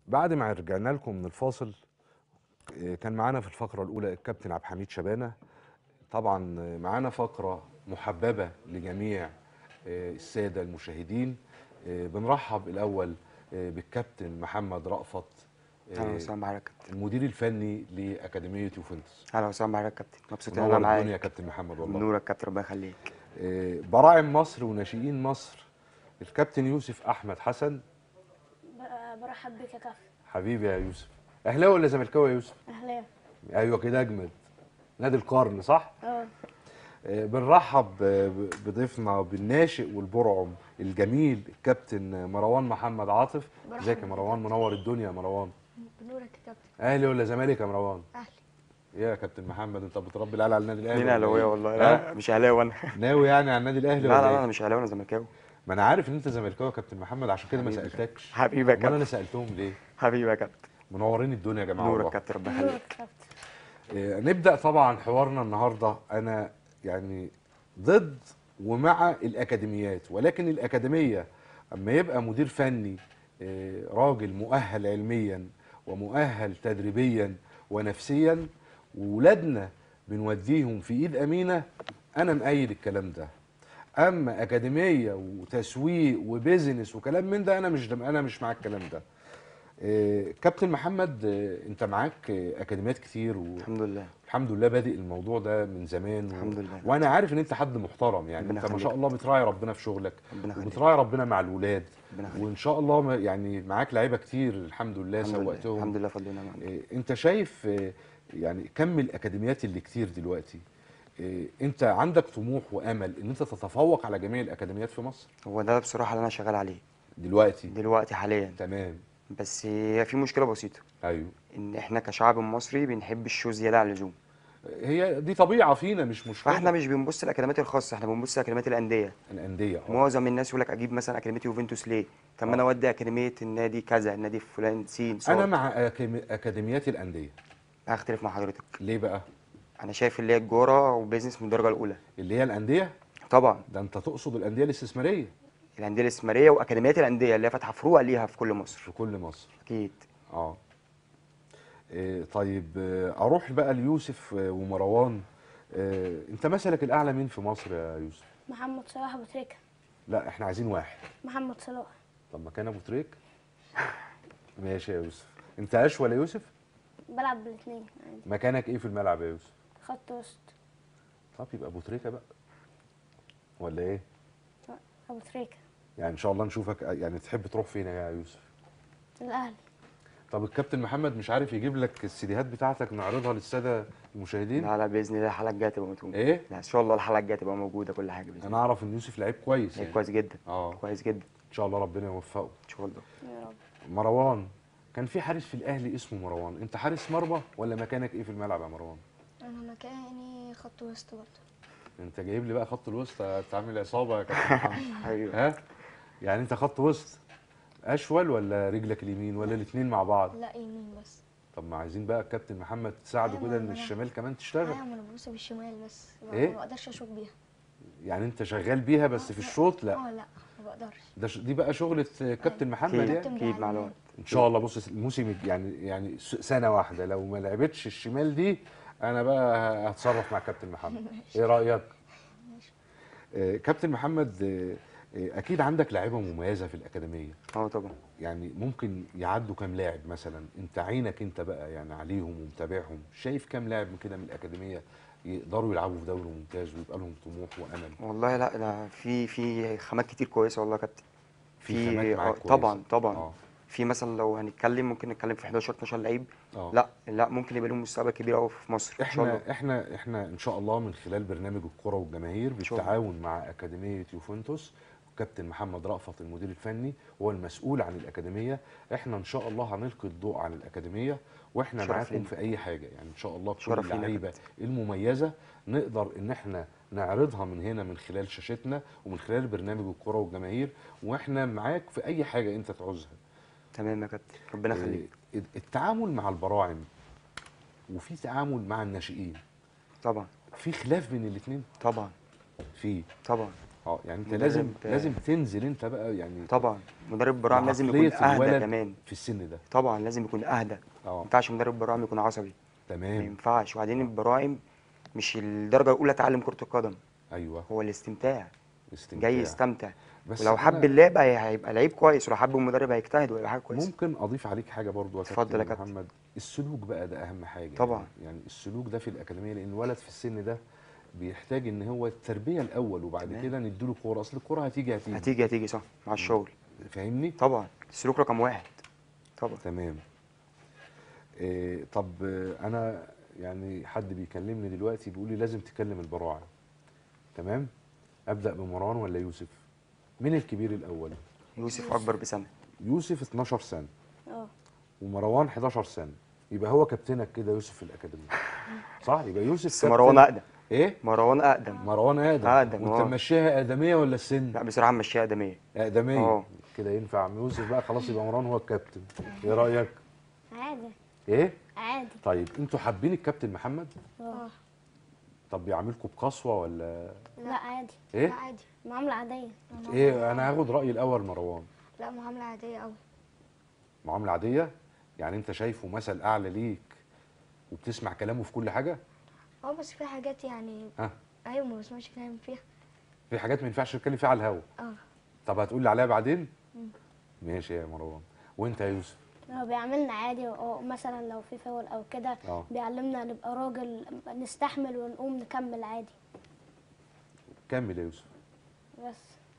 بعد ما رجعنا لكم من الفاصل آه، كان معانا في الفقرة الأولى الكابتن عبد الحميد شبانة طبعا آه، معانا فقرة محببة لجميع آه، السادة المشاهدين آه، بنرحب الأول آه، بالكابتن محمد رأفت آه، اهلا وسهلا بحضرتك يا كابتن المدير الفني لأكاديمية يوفنتوس اهلا وسهلا بحضرتك يا كابتن مبسوط ان منور انا الدنيا يا معاك كابتن محمد والله نورك يا كابتن ربنا يخليك آه، براعم مصر وناشئين مصر الكابتن يوسف أحمد حسن ب- برحب بك يا كابتن حبيبي يا يوسف أهلاوي ولا زملكاوي يا يوسف؟ اهلا ايوه كده اجمد نادي القرن صح اه آه، بنرحب آه، ب- بضيفنا بالناشئ والبرعم الجميل الكابتن مروان محمد عاطف مرحبا ازيك يا بك. مروان منور الدنيا يا مروان بنورك يا كابتن اهلي ولا زمالك يا مروان اهلي يا كابتن محمد انت بتربي العيال على النادي الاهلي مين ولا اهلاويه إيه؟ والله ها؟ لا مش اهلاوي انا ناوي يعني على النادي الاهلي لا ولا لا لا إيه؟ انا مش اهلاوي انا زملكاوي ما انا عارف ان انت زملكاوي يا كابتن محمد عشان كده ما حبيبي. سالتكش حبيبي يا امال انا كابتن سالتهم ليه حبيبي يا كابتن منورين الدنيا يا جماعه نورك والله يا كابتن ربنا بنورك يخليك يا كابتن آه، نبدأ طبعا حوارنا النهاردة أنا يعني ضد ومع الأكاديميات ولكن الأكاديمية أما يبقى مدير فني آه، راجل مؤهل علميا ومؤهل تدريبيا ونفسيا وولادنا بنوديهم في إيد أمينة أنا مأيد الكلام ده أما أكاديمية وتسويق وبيزنس وكلام من ده أنا مش أنا مش مع الكلام ده آه، كابتن محمد آه، انت معاك آه، اكاديميات كتير و... الحمد لله الحمد لله بادئ الموضوع ده من زمان الحمد لله. وانا عارف ان انت حد محترم يعني ربنا انت ما شاء يخليك. الله بتراعي ربنا في شغلك ربنا يخليك. وبتراعي ربنا مع الولاد ربنا يخليك. وان شاء الله ما- يعني معاك لعيبه كتير الحمد لله الحمد لله سوقتهم الحمد لله فضل ونعم إيه، انت شايف إيه، يعني كم الاكاديميات اللي كتير دلوقتي إيه، انت عندك طموح وامل ان انت تتفوق على جميع الاكاديميات في مصر هو ده بصراحه اللي انا شغال عليه دلوقتي دلوقتي حاليا تمام بس هي في مشكله بسيطه ايوه ان احنا كشعب مصري بنحب الشو زياده عن اللزوم هي دي طبيعه فينا مش مشكله فاحنا مش بنبص للاكاديميات الخاصه احنا بنبص لاكاديميات الانديه الانديه اه معظم الناس يقول لك اجيب مثلا اكاديميه يوفنتوس ليه طب ما انا اودي اكاديميه النادي كذا النادي فلان سين صاد انا مع أكاديمي- اكاديميات الانديه هختلف مع حضرتك ليه بقى انا شايف اللي هي الجوره وبيزنس من الدرجه الاولى اللي هي الانديه طبعا ده انت تقصد الانديه الاستثماريه الانديه الاستثماريه واكاديميات الانديه اللي هي فاتحه فروع ليها في كل مصر في كل مصر اكيد اه إيه طيب آه، اروح بقى ليوسف آه، ومروان آه، انت مثلك الاعلى مين في مصر يا يوسف محمد صلاح ابو تريكه لا احنا عايزين واحد محمد صلاح طب ما كان ابو تريك ماشي يا يوسف انت اش ولا يوسف بلعب بالاثنين عادي مكانك ايه في الملعب يا يوسف خط وسط طب يبقى ابو تريكه بقى ولا ايه ابو تريكه يعني ان شاء الله نشوفك يعني تحب تروح فين يا يوسف الاهلي طب الكابتن محمد مش عارف يجيب لك السيديهات بتاعتك نعرضها للساده المشاهدين لا لا باذن الله الحلقه الجايه تبقى موجوده ايه لا ان شاء الله الحلقه الجايه تبقى موجوده كل حاجه باذن انا الله اعرف ان يوسف لعيب كويس هي يعني. كويس جدا اه كويس جدا ان شاء الله ربنا يوفقه ان شاء الله يا رب مروان كان في حارس في الاهلي اسمه مروان انت حارس مرمى ولا مكانك ايه في الملعب يا مروان انا مكاني خط وسط برضه انت جايب لي بقى خط الوسط تعمل عصابه يا كابتن محمد ايوه ها يعني انت خط وسط اشول ولا رجلك اليمين ولا الاثنين مع بعض لا يمين بس طب ما عايزين بقى الكابتن محمد تساعده أيوة، كده ان ما أنا- الشمال كمان تشتغل ايوه ما انا ببص بالشمال بس ما إيه؟ ما بقدرش اشوط بيها يعني انت شغال بيها بس في الشوط لا اه لا ما بقدرش ده ش- دي بقى شغله كابتن محمد اكيد يعني كابتن اكيد مع بيعلمني. الوقت ان شاء الله بص الموسم الج- يعني يعني س- سنه واحده لو ما لعبتش الشمال دي انا بقى هتصرف مع كابتن محمد ايه رايك آه، كابتن محمد آه، آه، اكيد عندك لعيبه مميزه في الاكاديميه اه طبعا يعني ممكن يعدوا كام لاعب مثلا انت عينك انت بقى يعني عليهم ومتابعهم شايف كام لاعب من كده من الاكاديميه يقدروا يلعبوا في دوري ممتاز ويبقى لهم طموح وامل والله لا لا في في خامات كتير كويسه والله يا كابتن في خامات آه، معاك طبعا كويسة. طبعا اه في مثلا لو هنتكلم ممكن نتكلم في 11 12 لعيب اه لا لا ممكن يبقى لهم مستقبل كبير قوي في مصر ان شاء الله احنا احنا احنا ان شاء الله من خلال برنامج الكره والجماهير شاء الله. بالتعاون مع اكاديميه يوفنتوس كابتن محمد رأفت المدير الفني هو المسؤول عن الاكاديميه احنا ان شاء الله هنلقي الضوء عن الاكاديميه واحنا شرف معاكم لينا. في اي حاجه يعني ان شاء الله كل شرف لينا يا اللعيبه المميزه نقدر ان احنا نعرضها من هنا من خلال شاشتنا ومن خلال برنامج الكره والجماهير واحنا معاك في اي حاجه انت تعوزها تمام يا كابتن ربنا يخليك إيه، التعامل مع البراعم وفي تعامل مع الناشئين طبعا في خلاف بين الاثنين طبعا في طبعا اه يعني انت مدرب، لازم آه، لازم تنزل انت بقى يعني طبعا مدرب براعم لازم يكون بعقلية اهدى الولد كمان في السن ده طبعا لازم يكون اهدى ما اه ينفعش مدرب براعم يكون عصبي ما تمام ينفعش وبعدين البراعم مش الدرجه الاولى تعلم كره القدم ايوه هو الاستمتاع استمتاع جاي يستمتع بس ولو حب أنا اللعبه هي- هيبقى لعيب كويس ولو حب المدرب هيجتهد ويبقى حاجه كويسه ممكن اضيف عليك حاجه برضو يا اتفضل يا كابتن كابتن. محمد السلوك بقى ده اهم حاجه طبعا. يعني, يعني السلوك ده في الاكاديميه لان الولد في السن ده بيحتاج ان هو التربيه الاول وبعد تمام. كده نديله كوره اصل الكوره هتيجي هتيجي هتيجي هتيجي صح مع الشغل فاهمني طبعا السلوك رقم واحد طبعا تمام إيه طب آه، انا يعني حد بيكلمني دلوقتي بيقول لي لازم تكلم البراعم تمام ابدا بمروان ولا يوسف مين الكبير الاول يوسف اكبر بسنه يوسف 12 سنه اه ومروان 11 سنه يبقى هو كابتنك كده يوسف في الاكاديميه صح يبقى يوسف بس كابتن- مروان اقدم ايه مروان اقدم مروان ادم أقدم، وانت آه. ماشيها ادميه ولا السن لا بصراحه مشيها ادميه ادميه آه. كده ينفع عم يوسف بقى خلاص يبقى مروان هو الكابتن ايه رايك عادي ايه عادي طيب انتوا حابين الكابتن محمد اه طب بيعاملكم بقسوه ولا لا عادي ايه لا عادي معاملة عادية ايه انا هاخد راي الاول مروان لا معاملة عادية قوي معامله عاديه يعني انت شايفه مثل اعلى ليك وبتسمع كلامه في كل حاجه اه بس في حاجات يعني ها ايوه ما بسمعش كلام فيها في حاجات ما ينفعش تتكلم فيها على الهوا اه طب هتقول لي عليها بعدين ماشي يا مروان وانت يا يوسف هو بيعاملنا عادي أو مثلا لو في فاول او كده اه بيعلمنا نبقى راجل نستحمل ونقوم نكمل عادي كمل يا يوسف بس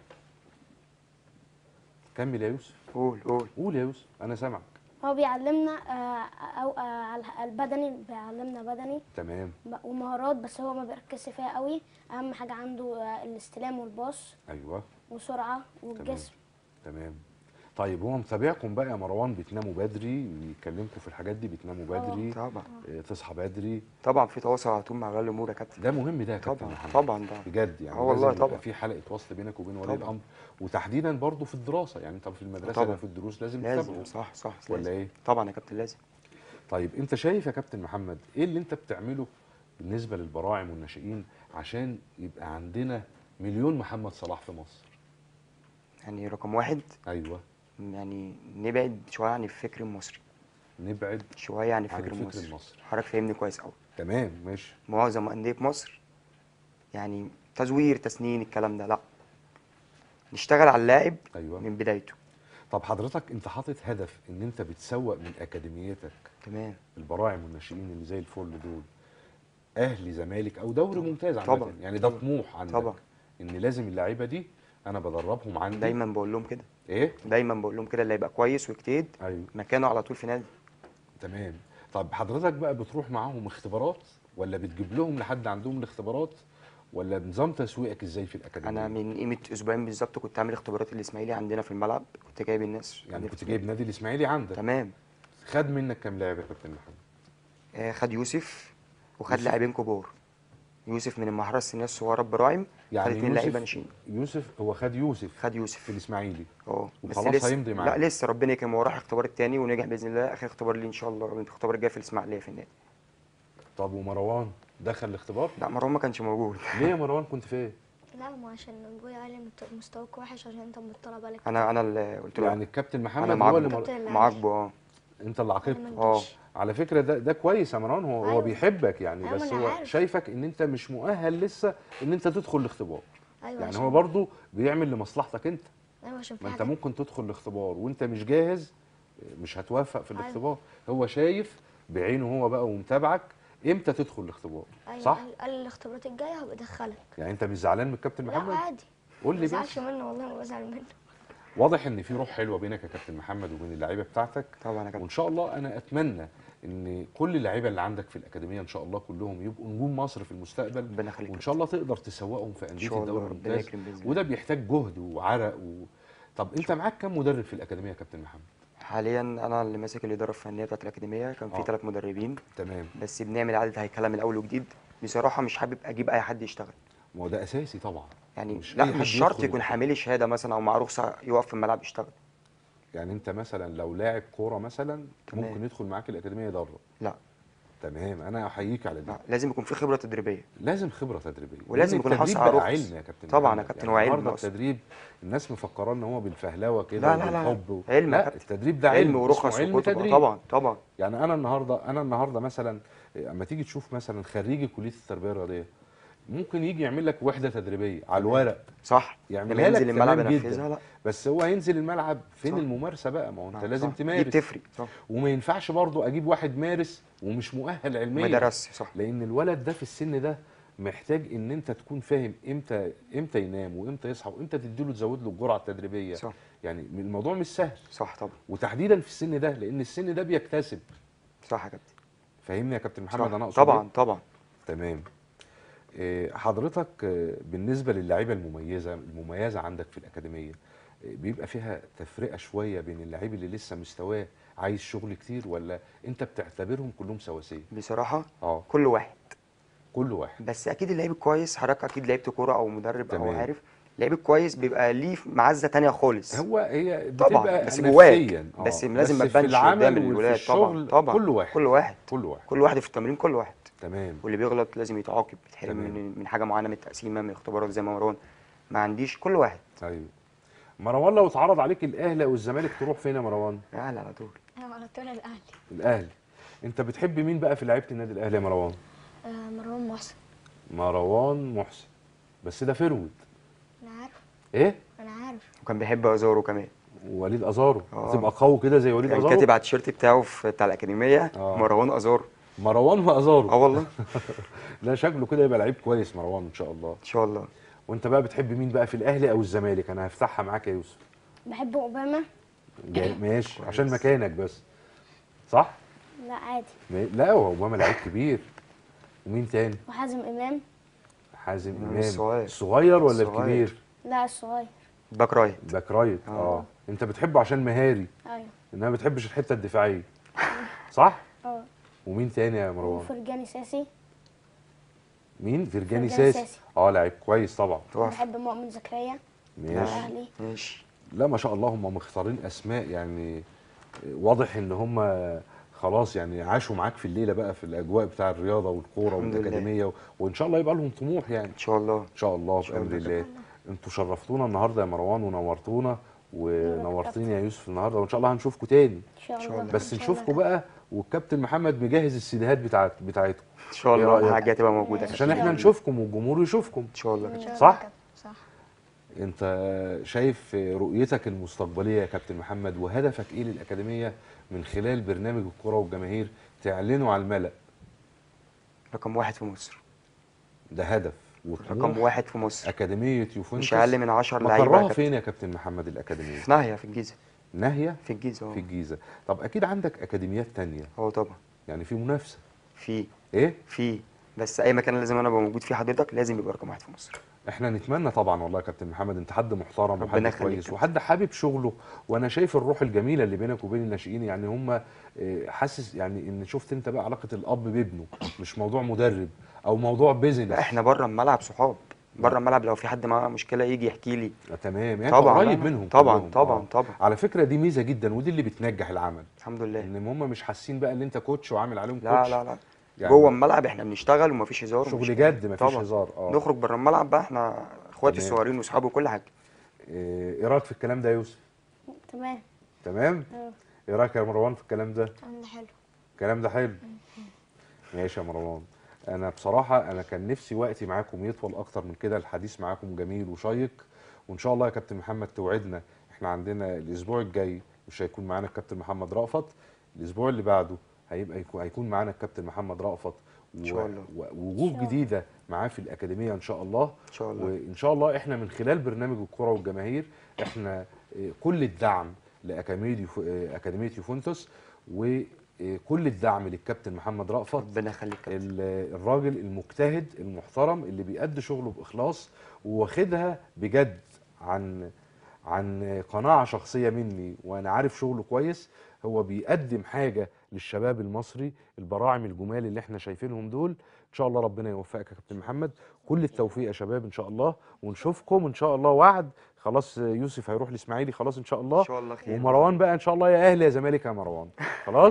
كمل يا يوسف قول قول قول يا يوسف انا سامعك هو بيعلمنا آه، او آه، على البدني بيعلمنا بدني تمام ب- ومهارات بس هو ما بيركزش فيها قوي اهم حاجه عنده آه، الاستلام والباص ايوه وسرعه والجسم تمام طيب هو متابعكم بقى يا مروان بتناموا بدري بيكلمكم في الحاجات دي بتناموا بدري طبعا آه، تصحى بدري طبعا في تواصل على طول مع اولياء الامور يا كابتن ده مهم ده يا كابتن طبعا محمد طبعا ده بجد يعني آه والله لازم يبقى طبعا. في حلقه وصل بينك وبين ولي طبعا. الامر وتحديدا برضه في الدراسه يعني انت في المدرسه طبعا. ولا في الدروس لازم لازم تتابعه صح صح ولا لازم. ايه طبعا يا كابتن لازم طيب انت شايف يا كابتن محمد ايه اللي انت بتعمله بالنسبه للبراعم والناشئين عشان يبقى عندنا مليون محمد صلاح في مصر يعني رقم واحد ايوه يعني نبعد شويه عن الفكر المصري نبعد شويه عن عن الفكر الفكر المصري المصري حضرتك فاهمني كويس قوي تمام ماشي معظم انديه مصر يعني تزوير تسنين الكلام ده لا نشتغل على اللاعب ايوه من بدايته طب حضرتك انت حاطط هدف ان انت بتسوق من اكاديميتك تمام البراعم والناشئين اللي زي الفل دول اهلي زمالك او دوري ممتاز عامه طبعا. يعني ده طبعا. طموح عندك طبعا. ان لازم اللعيبه دي انا بدربهم عندي دايما بقول لهم كده ايه دايما بقول لهم كده اللي هيبقى كويس ويجتهد ايوه مكانه على طول في نادي تمام طب حضرتك بقى بتروح معاهم اختبارات ولا بتجيب لهم لحد عندهم الاختبارات ولا نظام تسويقك ازاي في الاكاديميه انا من قيمه اسبوعين بالظبط كنت عامل اختبارات الاسماعيلي عندنا في الملعب كنت جايب الناس يعني كنت جايب نادي الاسماعيلي عندك تمام خد منك كام لاعب يا كابتن محمد آه، خد يوسف وخد يوسف. لاعبين كبار يوسف من المحرة السنية الصغيرة براعم خد اتنين لعيبة ناشئين يوسف هو خد يوسف خد في يوسف الاسماعيلي اه بس وخلاص لسه هيمضي معاه. لا لسه ربنا يكرمه وراح الاختبار التاني ونجح باذن الله اخر اختبار ليه ان شاء الله الاختبار الجاي في الاسماعيليه في النادي طب ومروان دخل الاختبار لا مروان ما كانش موجود ليه يا مروان كنت فين لا ما عشان ابويا قال لي مت- مستواك وحش عشان انت مطلع بالك انا انا اللي قلت له يعني الكابتن محمد انا هو اللي معاقبه مر... كابتن اللي معاقبه اه انت اللي عاقبته أنا ما اه نجحش. على فكره ده ده كويس يا مروان هو هو أيوة. بيحبك يعني أيوة، بس أنا هو عارف. شايفك ان انت مش مؤهل لسه ان انت تدخل الاختبار ايوه يعني عشان هو برضه بيعمل لمصلحتك انت ايوه عشان في ما انت حاجات ممكن تدخل الاختبار وانت مش جاهز مش هتوفق في أيوة. الاختبار هو شايف بعينه هو بقى ومتابعك امتى تدخل الاختبار ايوه صح قال, قال الاختبارات الجايه هبقى ادخلك يعني انت مش زعلان من الكابتن لا محمد عادي قول ما لي بزعلش بس منه والله ما بزعل منه واضح ان في روح حلوه بينك يا كابتن محمد وبين اللعيبه بتاعتك طبعا يا كابتن وان شاء الله انا اتمنى ان كل اللعيبه اللي عندك في الاكاديميه ان شاء الله كلهم يبقوا نجوم مصر في المستقبل ربنا يخليك وان شاء الله تقدر تسوقهم في ان انديه شاء الله الدوري ربنا الممتاز يكرم باذن الله وده بيحتاج جهد وعرق و... طب انت معاك كام مدرب في الاكاديميه يا كابتن محمد حاليا انا اللي ماسك الاداره الفنيه بتاعت الاكاديميه كان آه. في ثلاث مدربين تمام بس بنعمل اعاده هيكله من اول وجديد بصراحه مش حابب اجيب اي حد يشتغل ما هو ده اساسي طبعا يعني مش لا أي حد مش شرط يدخل يكون يدخل. حامل شهاده مثلا او معاه رخصه يقف في الملعب يشتغل يعني انت مثلا لو لاعب كوره مثلا تمام. ممكن يدخل معاك الاكاديميه يدرب لا تمام انا احييك على ده لا، لازم يكون في خبره تدريبيه لازم خبره تدريبيه ولازم لأن يكون التدريب حاصل على بقى رخص. علم يا كابتن طبعا يا محمد. كابتن، يعني هو علم النهارده أصلا. التدريب الناس مفكره ان هو بالفهلوه كده لا، لا، لا. وبالحب و... علم يا لا كابتن. التدريب ده علم علم ورخص اسمه علم وكتب تدريب طبعا طبعا يعني انا النهارده انا النهارده مثلا اما تيجي تشوف مثلا خريجي كليه التربيه الرياضيه ممكن يجي يعمل لك وحده تدريبيه على الورق صح يعملها لما لك ينزل الملعب تمام ينفذها جدا لا بس هو هينزل الملعب فين صح. الممارسه بقى ما هو انت صح. لازم دي تمارس بتفرق صح وما ينفعش برضو اجيب واحد مارس ومش مؤهل علميا ما درسش صح لان الولد ده في السن ده محتاج ان انت تكون فاهم امتى امتى ينام وامتى يصحى وامتى تديله تزود له الجرعه التدريبيه صح يعني الموضوع مش سهل صح طبعا وتحديدا في السن ده لان السن ده بيكتسب صح يا كابتن فاهمني يا كابتن محمد صح. انا اقصد طبعا إيه؟ طبعا تمام إيه، حضرتك آه، بالنسبه للاعيبه المميزه المميزه عندك في الاكاديميه آه، بيبقى فيها تفرقه شويه بين اللعيب اللي لسه مستواه عايز شغل كتير ولا انت بتعتبرهم كلهم سواسيه بصراحه اه كل واحد كل واحد بس اكيد اللعيب الكويس حضرتك اكيد لعبت كوره او مدرب او تمام. عارف اللعيب الكويس بيبقى ليه معزه تانية خالص هو هي طبعا بتبقى بس جواك نفسياً، آه، بس لازم ما في تبانش العمل قدام وفي الولاد الشغل طبعا طبعا كل واحد كل واحد كل واحد كل واحد في التمرين كل واحد تمام واللي بيغلط لازم يتعاقب يتحرم تمام. من من حاجه معينه من التقسيمه من الاختبارات زي ما مروان ما عنديش كل واحد ايوه مروان لو اتعرض عليك الاهلي او الزمالك تروح فين يا مروان لا لا على طول أنا على طول الاهلي الاهلي انت بتحب مين بقى في لعيبه النادي الاهلي يا مروان آه مروان محسن مروان محسن بس ده فرود انا عارف ايه انا عارف وكان بيحب ازارو كمان وليد ازارو آه. تبقى قوي كده زي وليد كان ازارو كاتب على التيشيرت بتاعه في بتاع الاكاديميه آه. مروان ازارو مروان وازارو اه والله لا شكله كده يبقى لعيب كويس مروان ان شاء الله ان شاء الله وانت بقى بتحب مين بقى في الاهلي او الزمالك انا هفتحها معاك يا يوسف بحب اوباما جاي- ماشي كويس. عشان مكانك بس صح لا عادي ما- لا هو اوباما لعيب كبير ومين تاني وحازم امام حازم مم، امام الصغير. الصغير ولا الصغير. الكبير لا الصغير باك رايت باك رايت آه. اه انت بتحبه عشان مهاري ايوه انما ما بتحبش الحته الدفاعيه صح اه ومين تاني يا مروان وفرجاني ساسي مين فيرجاني فرجاني ساسي ساسي. اه لعيب كويس طبعا توقف بحب مؤمن زكريا ماشي الاهلي ماشي لا ما شاء الله هم مختارين اسماء يعني واضح ان هم خلاص يعني عاشوا معاك في الليله بقى في الاجواء بتاع الرياضه والكوره الحمد لله. والاكاديميه و... وان شاء الله يبقى لهم طموح يعني ان شاء الله ان شاء الله شاء بامر الله. الله انتوا شرفتونا النهارده يا مروان ونورتونا ونورتيني يا يوسف النهارده وان شاء الله هنشوفكم تاني ان شاء شاء الله الله. بس إن شاء نشوفكم الله. بقى والكابتن محمد مجهز السيديهات بتاعت بتاعتكم ان شاء إيه الله رأيك؟ الحاجه هتبقى موجوده عشان احنا الله. نشوفكم والجمهور يشوفكم ان شاء الله إن كده شاء صح؟ الله كده. صح انت شايف رؤيتك المستقبليه يا كابتن محمد وهدفك ايه للاكاديميه من خلال برنامج الكره والجماهير تعلنه على الملأ رقم واحد في مصر ده هدف رقم وطموح واحد في مصر اكاديميه يوفنتوس مش اقل من 10 لعيبه مقرها يا كابتن. فين يا كابتن محمد الاكاديميه في ناهيه في الجيزه ناهيه في الجيزه في اه الجيزه طب اكيد عندك اكاديميات تانية اه طبعا يعني في منافسه في ايه في بس اي مكان لازم انا ابقى موجود فيه حضرتك لازم يبقى رقم واحد في مصر احنا نتمنى طبعا والله يا كابتن محمد انت حد محترم ربنا وحد يخليك كويس كابتن. وحد حابب شغله وانا شايف الروح الجميله اللي بينك وبين الناشئين يعني هم اه، حاسس يعني ان شفت انت بقى علاقه الاب بابنه مش موضوع مدرب او موضوع بيزنس لا احنا بره الملعب صحاب بره الملعب لو في حد معاه مشكله يجي يحكي لي آه، تمام يعني طبعا طبعا قريب لا، لا. منهم طبعا كلهم. طبعا آه. طبعا على فكره دي ميزه جدا ودي اللي بتنجح العمل الحمد لله ان هم مش حاسين بقى ان انت كوتش وعامل عليهم لا كوتش لا لا يعني جوه الملعب احنا بنشتغل ومفيش هزار شغل ومش- جد مفيش طبعا. هزار اه نخرج بره الملعب بقى احنا اخواتي تمام. الصغيرين واصحابي وكل حاجه ايه إيه رايك في الكلام ده يا يوسف تمام تمام اه. ايه رايك يا مروان في الكلام ده الكلام ده حلو الكلام ده حلو ماشي يا مروان انا بصراحه انا كان نفسي وقتي معاكم يطول اكتر من كده الحديث معاكم جميل وشيق وان شاء الله يا كابتن محمد توعدنا احنا عندنا الاسبوع الجاي مش هيكون معانا الكابتن محمد رأفت الاسبوع اللي بعده هيبقى يكون هيكون معانا الكابتن محمد رأفت إن شاء الله. و- ووجوه إن شاء الله. جديده معاه في الاكاديميه ان شاء الله ان شاء الله وان شاء الله احنا من خلال برنامج الكره والجماهير احنا آه، كل الدعم لاكاديميه يوف- آه، اكاديميه يوفنتوس وكل الدعم للكابتن محمد رأفت ربنا يخليك كابتن. ال- الراجل المجتهد المحترم اللي بيأدي شغله بإخلاص وواخدها بجد عن عن قناعة شخصية مني وأنا عارف شغله كويس هو بيقدم حاجة للشباب المصري البراعم الجمال اللي احنا شايفينهم دول إن شاء الله ربنا يوفقك يا كابتن محمد كل التوفيق يا شباب إن شاء الله ونشوفكم إن شاء الله وعد خلاص يوسف هيروح الإسماعيلي خلاص إن شاء الله ان شاء الله خير ومروان بقى إن شاء الله يا أهلي يا زمالك يا مروان خلاص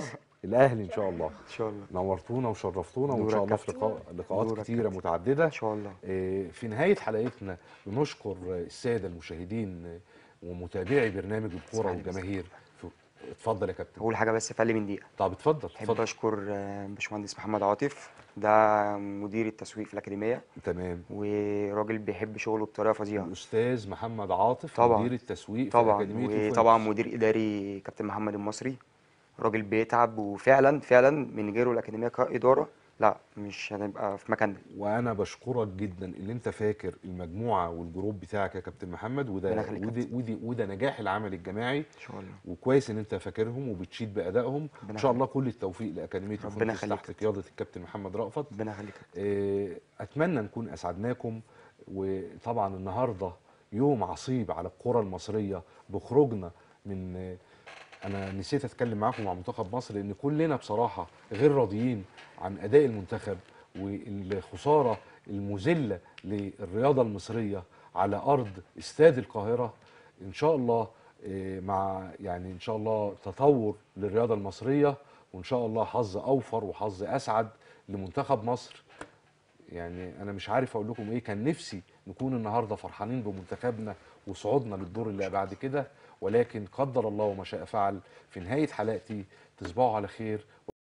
الاهلي ان شاء الله ان شاء الله نورتونا وشرفتونا وان دورك شاء الله في كابتن. لقاء لقاءات دورك كتيره كابتن. متعدده ان شاء الله آه، في نهايه حلقتنا بنشكر الساده المشاهدين آه، ومتابعي برنامج الكوره اسمعني بس. والجماهير في- اتفضل يا كابتن اقول حاجه بس في اقل من دقيقه طب اتفضل احب اتفضل اشكر آه، باشمهندس محمد عاطف ده مدير التسويق في الاكاديميه تمام وراجل بيحب شغله بطريقه فظيعه الاستاذ محمد عاطف طبعا. مدير التسويق في طبعا اكاديميه الفوينكس. وطبعا مدير اداري كابتن محمد المصري راجل بيتعب وفعلا فعلا من غيره الاكاديميه كاداره لا مش هنبقى في مكاننا وانا بشكرك جدا اللي انت فاكر المجموعه والجروب بتاعك يا كابتن محمد وده ربنا يخليك يا ودي ودي وده نجاح العمل الجماعي ان شاء الله وكويس ان انت فاكرهم وبتشيد بادائهم ربنا ان شاء الله يخليك. كل التوفيق لاكاديميه ربنا الفوينكس يخليك. تحت قياده الكابتن محمد رأفت ربنا يخليك آه، اتمنى نكون اسعدناكم وطبعا النهارده يوم عصيب على الكره المصريه بخروجنا من آه، انا نسيت اتكلم معاكم مع منتخب مصر لان كلنا بصراحه غير راضيين عن اداء المنتخب والخساره المذله للرياضه المصريه على ارض استاد القاهره ان شاء الله آه، مع يعني ان شاء الله تطور للرياضه المصريه وان شاء الله حظ اوفر وحظ اسعد لمنتخب مصر يعني انا مش عارف اقول لكم ايه كان نفسي نكون النهارده فرحانين بمنتخبنا وصعودنا للدور اللي بعد كده ولكن قدر الله وما شاء فعل في نهايه حلقتي تصبحوا على خير